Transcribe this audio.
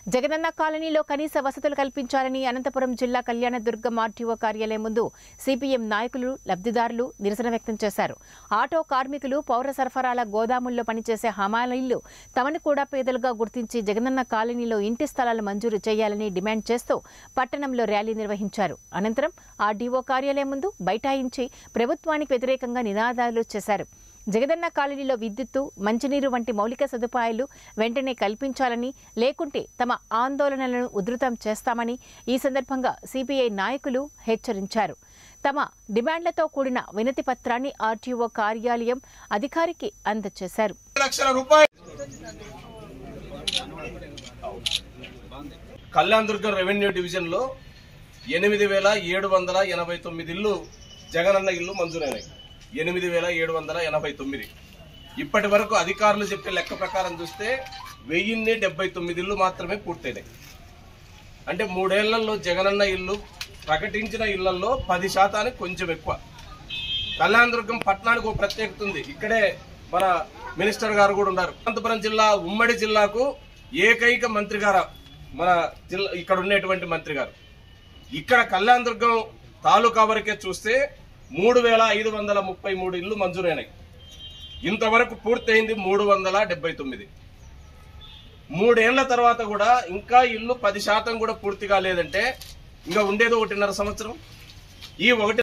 జగనన్న కాలనీలో కనీస వసతులు కల్పించాలని అనంతపురం జిల్లా కళ్యాణదుర్గం ఆర్టీఓ కార్యాలయం ముందు సిపిఎం నాయకులు లబ్ధిదారులు నిరసన వ్యక్తం చేశారు ఆటో కార్మికులు పౌర సరఫరాల గోదాముల్లో పనిచేసే హమాలీలు తమను కూడా పేదలుగా గుర్తించి జగనన్న కాలనీలో ఇంటి స్థలాలు మంజూరు చేయాలని డిమాండ్ చేస్తూ పట్టణంలో ర్యాలీ నిర్వహించారు అనంతరం ఆర్డీఓ కార్యాలయం ముందు బైఠాయించి ప్రభుత్వానికి వ్యతిరేకంగా నినాదాలు చేశారు జగదన్న కాలనీలో విద్యుత్తు మంచినీరు వంటి మౌలిక సదుపాయాలు వెంటనే కల్పించాలని లేకుంటే తమ ఆందోళనలను ఉధృతం చేస్తామని ఈ సందర్భంగా సిపిఐ నాయకులు హెచ్చరించారు తమ డిమాండ్లతో కూడిన వినతి పత్రాన్ని ఆర్టీఓ కార్యాలయం అధికారికి అందజేశారు లక్షల రూపాయలు కళ్యాణ్ దుర్గం రెవెన్యూ డివిజన్ లో ఎనిమిది వేల ఏడు వందల ఎనభై తొమ్మిది ఇల్లు జగనన్న ఇల్లు మంజూరైనాయి ఎనిమిది వేల ఏడు వందల ఎనభై తొమ్మిది ఇప్పటి వరకు అధికారులు చెప్పే లెక్క ప్రకారం చూస్తే వెయ్యిన్ని డెబ్బై తొమ్మిది ఇల్లు మాత్రమే పూర్తయినాయి అంటే మూడేళ్లలో జగనన్న ఇల్లు ప్రకటించిన ఇళ్లలో పది శాతానికి కొంచెం ఎక్కువ కళ్యాణదుర్గం పట్టణానికి ఒక ప్రత్యేకత ఉంది ఇక్కడే మన మినిస్టర్ గారు కూడా ఉన్నారు అనంతపురం జిల్లా ఉమ్మడి జిల్లాకు ఏకైక మంత్రి గారు మన జిల్లా ఇక్కడ ఉండేటువంటి మంత్రి గారు ఇక్కడ కళ్యాణదుర్గం తాలూకా వరకే చూస్తే మూడు వేల ఐదు వందల ముప్పై మూడు ఇల్లు మంజూరైనాయి ఇంతవరకు పూర్తయింది మూడు వందల డెబ్బై తొమ్మిది మూడేళ్ల తర్వాత కూడా ఇంకా ఇల్లు పది శాతం కూడా పూర్తి కాలేదంటే ఇంకా ఉండేది ఒకటిన్నర సంవత్సరం ఈ ఒకటి